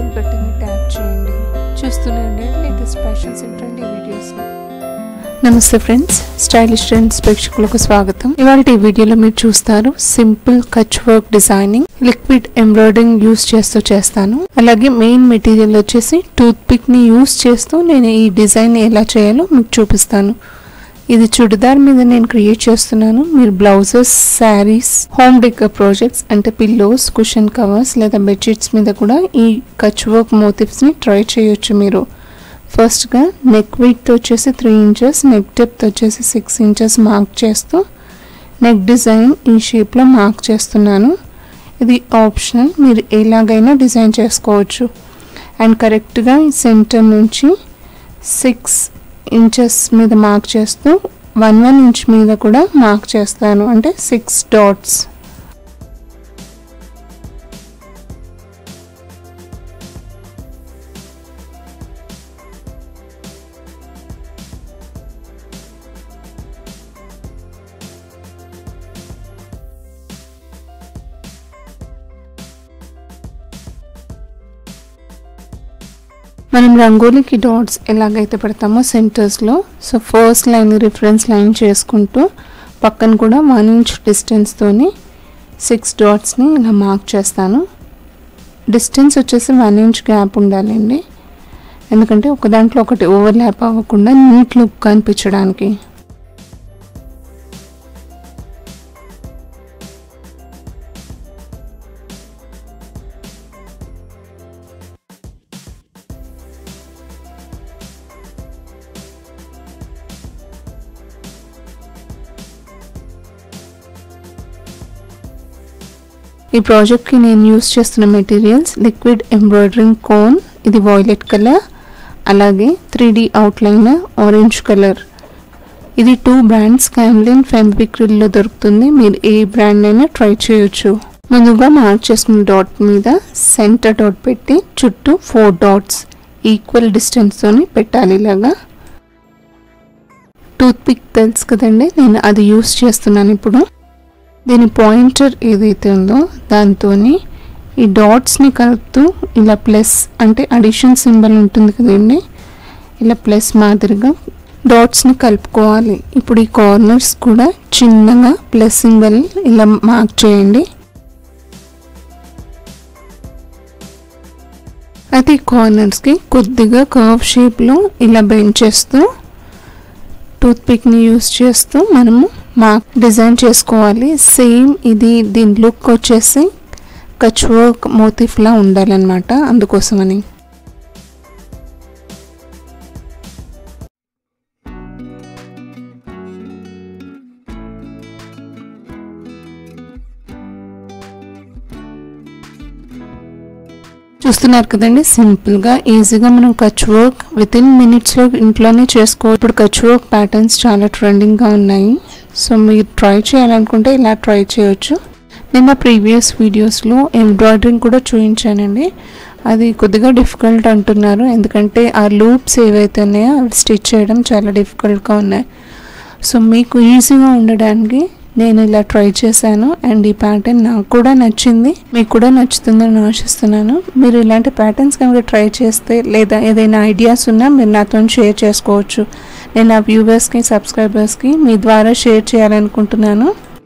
bell బటన్ని tap చేయండి చూస్తూనే ఉండండి latest fashions and trendy videos నమస్తే ఫ్రెండ్స్ స్టైలిష్ ట్రెండ్స్ ప్రేక్షకులకు స్వాగతం ఇవాళ ఈ వీడియోలో మీరు చూస్తారు simple Kutch work designing liquid embroidering use చేస్తూ చేస్తాను అలాగే మెయిన్ మెటీరియల్ వచ్చేసి టూత్ పిక్ ని యూస్ చేస్తూ నేను ఈ డిజైన్ ఎలా చేయాలో మీకు చూపిస్తాను ఇది చుడిదార్ మీద నేను క్రియేట్ చేస్తున్నాను మీరు blouses saris home decor projects అంటే పిల్లోస్ కుషన్ కవర్స్ లేదా బెడ్షీట్స్ మీద కూడా ఈ కచ్ వర్క్ మోటివ్స్ ని ట్రై చేయొచ్చు మీరు ఫస్ట్గా నెక్ విడ్త్ వచ్చేసి త్రీ ఇంచెస్ నెక్ డెప్త్ వచ్చేసి సిక్స్ ఇంచెస్ మార్క్ చేస్తూ నెక్ డిజైన్ ఈ షేప్లో మార్క్ చేస్తున్నాను ఇది ఆప్షనల్ మీరు ఎలాగైనా డిజైన్ చేసుకోవచ్చు అండ్ కరెక్ట్గా ఈ సెంటర్ నుంచి సిక్స్ ఇంచెస్ మీద మార్క్ చేస్తూ వన్ వన్ ఇంచ్ మీద కూడా మార్క్ చేస్తాను అంటే సిక్స్ డాట్స్ మనం రంగోలీకి డాట్స్ ఎలాగైతే పెడతామో సెంటర్స్లో so first line reference line చేసుకుంటూ పక్కన కూడా వన్ ఇంచ్ డిస్టెన్స్తోని సిక్స్ డాట్స్ని ఇలా మార్క్ చేస్తాను డిస్టెన్స్ వచ్చేసి వన్ ఇంచ్ గ్యాప్ ఉండాలండి ఎందుకంటే ఒక దాంట్లో ఒకటి ఓవర్లాప్ అవ్వకుండా నీట్ లుక్ కనిపించడానికి ఈ ప్రాజెక్ట్కి నేను యూస్ చేస్తున్న మెటీరియల్స్ లిక్విడ్ ఎంబ్రాయిడరింగ్ కోన్ ఇది వాయిలెట్ కలర్ అలాగే three D outliner orange colour ఇది టూ బ్రాండ్స్ క్యామ్లిన్ ఫెంబ్రిక్రిల్లో దొరుకుతుంది మీరు ఏ బ్రాండ్ అయినా ట్రై చేయొచ్చు ముందుగా మార్క్ చేసుకున్న డాట్ మీద సెంటర్ డాట్ పెట్టి చుట్టూ ఫోర్ డాట్స్ ఈక్వల్ డిస్టెన్స్తోని పెట్టాలి ఇలాగా టూత్ పిక్ తెలుసు కదండి నేను అది యూస్ చేస్తున్నాను ఇప్పుడు దీని పాయింటర్ ఏదైతే ఉందో దాంతో ఈ డాట్స్ని కలుపుతూ ఇలా ప్లస్ అంటే అడిషన్ సింబల్ ఉంటుంది కదండి ఇలా ప్లస్ మాదిరిగా డాట్స్ని కలుపుకోవాలి ఇప్పుడు ఈ కార్నర్స్ కూడా చిన్నగా ప్లస్ సింబల్ ఇలా మార్క్ చేయండి అయితే ఈ కార్నర్స్కి కొద్దిగా కర్వ్ షేప్లో ఇలా బెండ్ చేస్తూ టూత్ పిక్ని యూస్ చేస్తూ మనము మార్క్ డిజైన్ చేసుకోవాలి సేమ్ ఇది దీని లుక్ వచ్చేసి కచ్ వర్క్ మోటిఫ్లా ఉండాలన్నమాట అందుకోసమని చూస్తున్నారు కదండి సింపుల్గా ఈజీగా మనం కచ్ వర్క్ విత్ ఇన్ మినిట్స్లో ఇంట్లోనే చేసుకో ఇప్పుడు కచ్ వర్క్ ప్యాటర్న్స్ చాలా ట్రెండింగ్గా ఉన్నాయి సో మీరు ట్రై చేయాలనుకుంటే ఇలా ట్రై చేయొచ్చు నేను నా ప్రీవియస్ వీడియోస్లో ఎంబ్రాయిడరింగ్ కూడా చూపించానండి అది కొద్దిగా డిఫికల్ట్ అంటున్నారు ఎందుకంటే ఆ లూప్స్ ఏవైతే ఉన్నాయో అవి స్టిచ్ చేయడం చాలా డిఫికల్ట్గా ఉన్నాయి సో మీకు ఈజీగా ఉండడానికి నేను ఇలా ట్రై చేశాను అండ్ ఈ ప్యాటర్న్ నాకు కూడా నచ్చింది మీకు కూడా నచ్చుతుందని ఆశిస్తున్నాను మీరు ఇలాంటి ప్యాటర్న్స్ కనుక ట్రై చేస్తే లేదా ఏదైనా ఐడియాస్ ఉన్నా మీరు నాతో షేర్ చేసుకోవచ్చు నేను నా వ్యూవర్స్కి సబ్స్క్రైబర్స్కి మీ ద్వారా షేర్ చేయాలనుకుంటున్నాను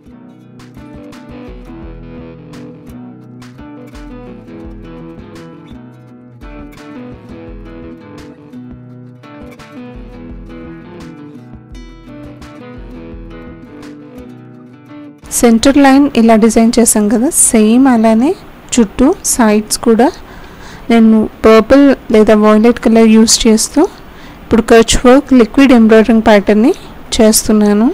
సెంటర్ లైన్ ఇలా డిజైన్ చేసాం కదా సేమ్ అలానే చుట్టూ సైడ్స్ కూడా నేను పర్పుల్ లేదా వాయిలెట్ కలర్ యూస్ చేస్తూ ఇప్పుడు కచ్ వర్క్ లిక్విడ్ ఎంబ్రాయిడరింగ్ ప్యాటర్న్ని చేస్తున్నాను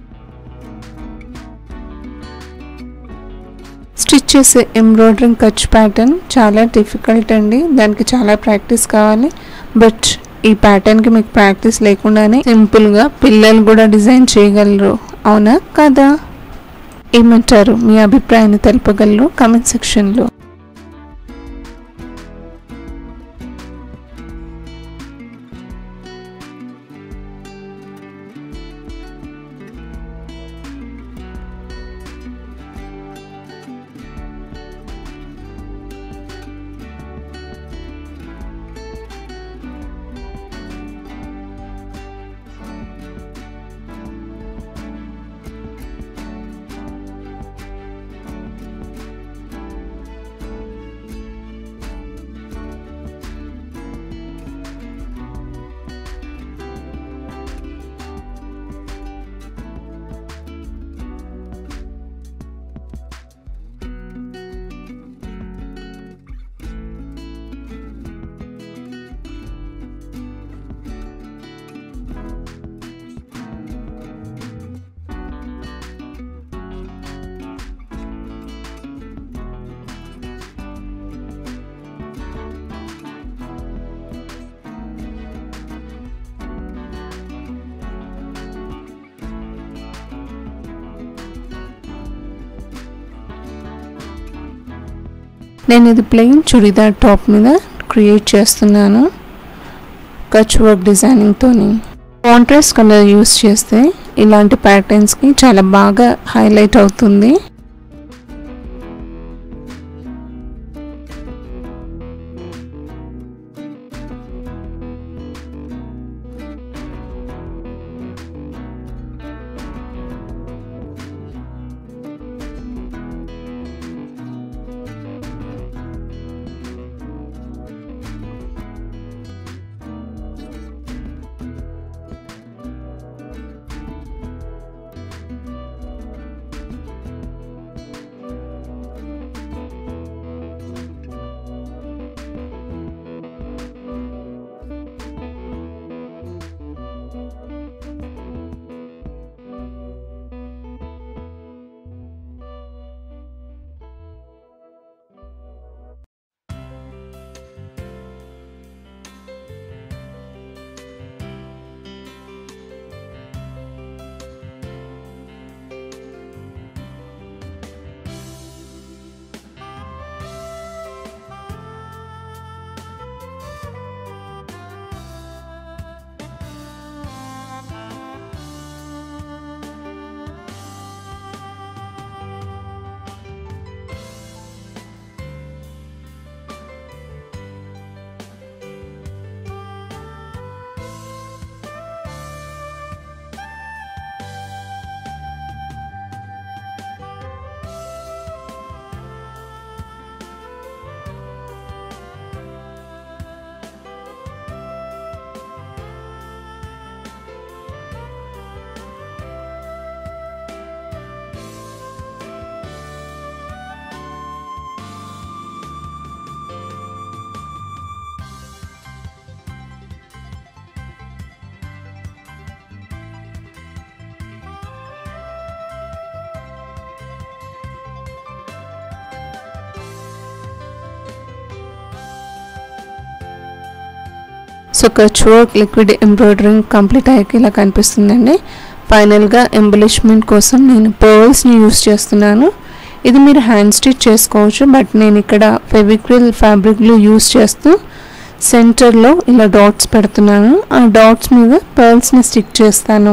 స్టిచ్ చేసే ఎంబ్రాయిడరింగ్ కచ్ ప్యాటర్న్ చాలా డిఫికల్ట్ అండి దానికి చాలా ప్రాక్టీస్ కావాలి బట్ ఈ ప్యాటర్న్కి మీకు ప్రాక్టీస్ లేకుండానే సింపుల్గా పిల్లలు కూడా డిజైన్ చేయగలరు అవునా కదా ఏమంటారు మీ అభిప్రాయాన్ని తెలపగలరు కామెంట్ సెక్షన్లో నేను ఇది ప్లెయిన్ చుడిదార్ టాప్ మీద క్రియేట్ చేస్తున్నాను కచ్ వర్క్ డిజైనింగ్తోని కాంట్రాస్ట్ కలర్ యూస్ చేస్తే ఇలాంటి ప్యాటర్న్స్కి చాలా బాగా హైలైట్ అవుతుంది so Kutch work liquid embroidering complete అయ్యాక ఇలా కనిపిస్తుందండి ఫైనల్గా ఎంబలిష్మెంట్ కోసం నేను పర్ల్స్ని యూస్ చేస్తున్నాను ఇది మీరు హ్యాండ్ స్టిచ్ చేసుకోవచ్చు బట్ నేను ఇక్కడ ఫెవిక్రిల్ ఫ్యాబ్రిక్లో యూస్ చేస్తూ సెంటర్లో ఇలా డాట్స్ పెడుతున్నాను ఆ డాట్స్ మీద పర్ల్స్ని స్టిక్ చేస్తాను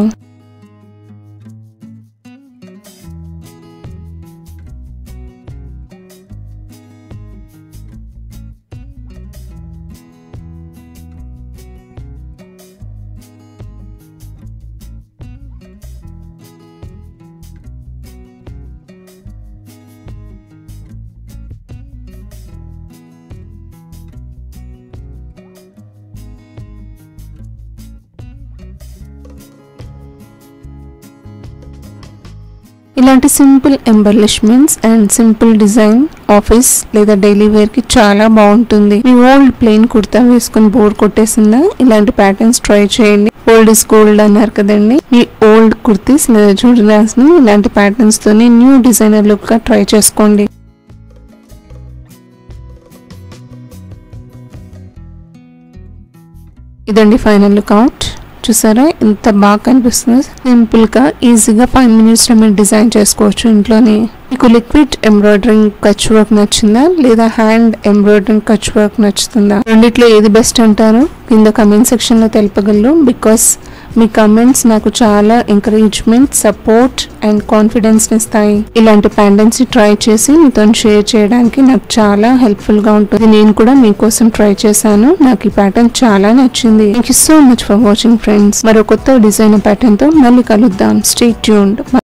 ఇలాంటి simple embellishments and simple design office లేదా డైలీ వేర్ కి చాలా బాగుంటుంది మీ ఓల్డ్ ప్లెయిన్ కుర్తా వేసుకుని బోర్ కొట్టేసిందా ఇలాంటి ప్యాటర్న్స్ ట్రై చేయండి ఓల్డ్ ఇస్ గోల్డ్ అన్నారు కదండి మీ ఓల్డ్ కుర్తీస్ లేదా జూడిలాస్ ని ఇలాంటి ప్యాటర్న్స్ తోని న్యూ డిజైనర్ లుక్ గా ట్రై చేసుకోండి ఇదండి ఫైనల్ లుక్ అవుట్ చూసారా ఎంత బాగా కనిపిస్తుంది సింపుల్ గా ఈజీగా ఫైవ్ మినిట్స్ లో మీరు డిజైన్ చేసుకోవచ్చు ఇంట్లోనే మీకు లిక్విడ్ ఎంబ్రాయిడరింగ్ కచ్ వర్క్ నచ్చిందా లేదా హ్యాండ్ ఎంబ్రాయిడరింగ్ కచ్ వర్క్ నచ్చుతుందా రెండిట్లో ఏది బెస్ట్ అంటారు కింద కమెంట్ సెక్షన్ లో తెలపగలరు బికాస్ మీ కమెంట్స్ నాకు చాలా ఎంకరేజ్మెంట్ సపోర్ట్ అండ్ కాన్ఫిడెన్స్ ఇస్తాయి ఇలాంటి ప్యాండెన్స్ ట్రై చేసి మీతో షేర్ చేయడానికి నాకు చాలా హెల్ప్ఫుల్ గా ఉంటుంది నేను కూడా మీకోసం ట్రై చేశాను నాకు ఈ ప్యాటర్న్ చాలా నచ్చింది thank you so much for watching friends మరో కొత్త డిజైన్ ప్యాటర్న్ తో మళ్ళీ కలుద్దాం స్టే ట్యూన్డ్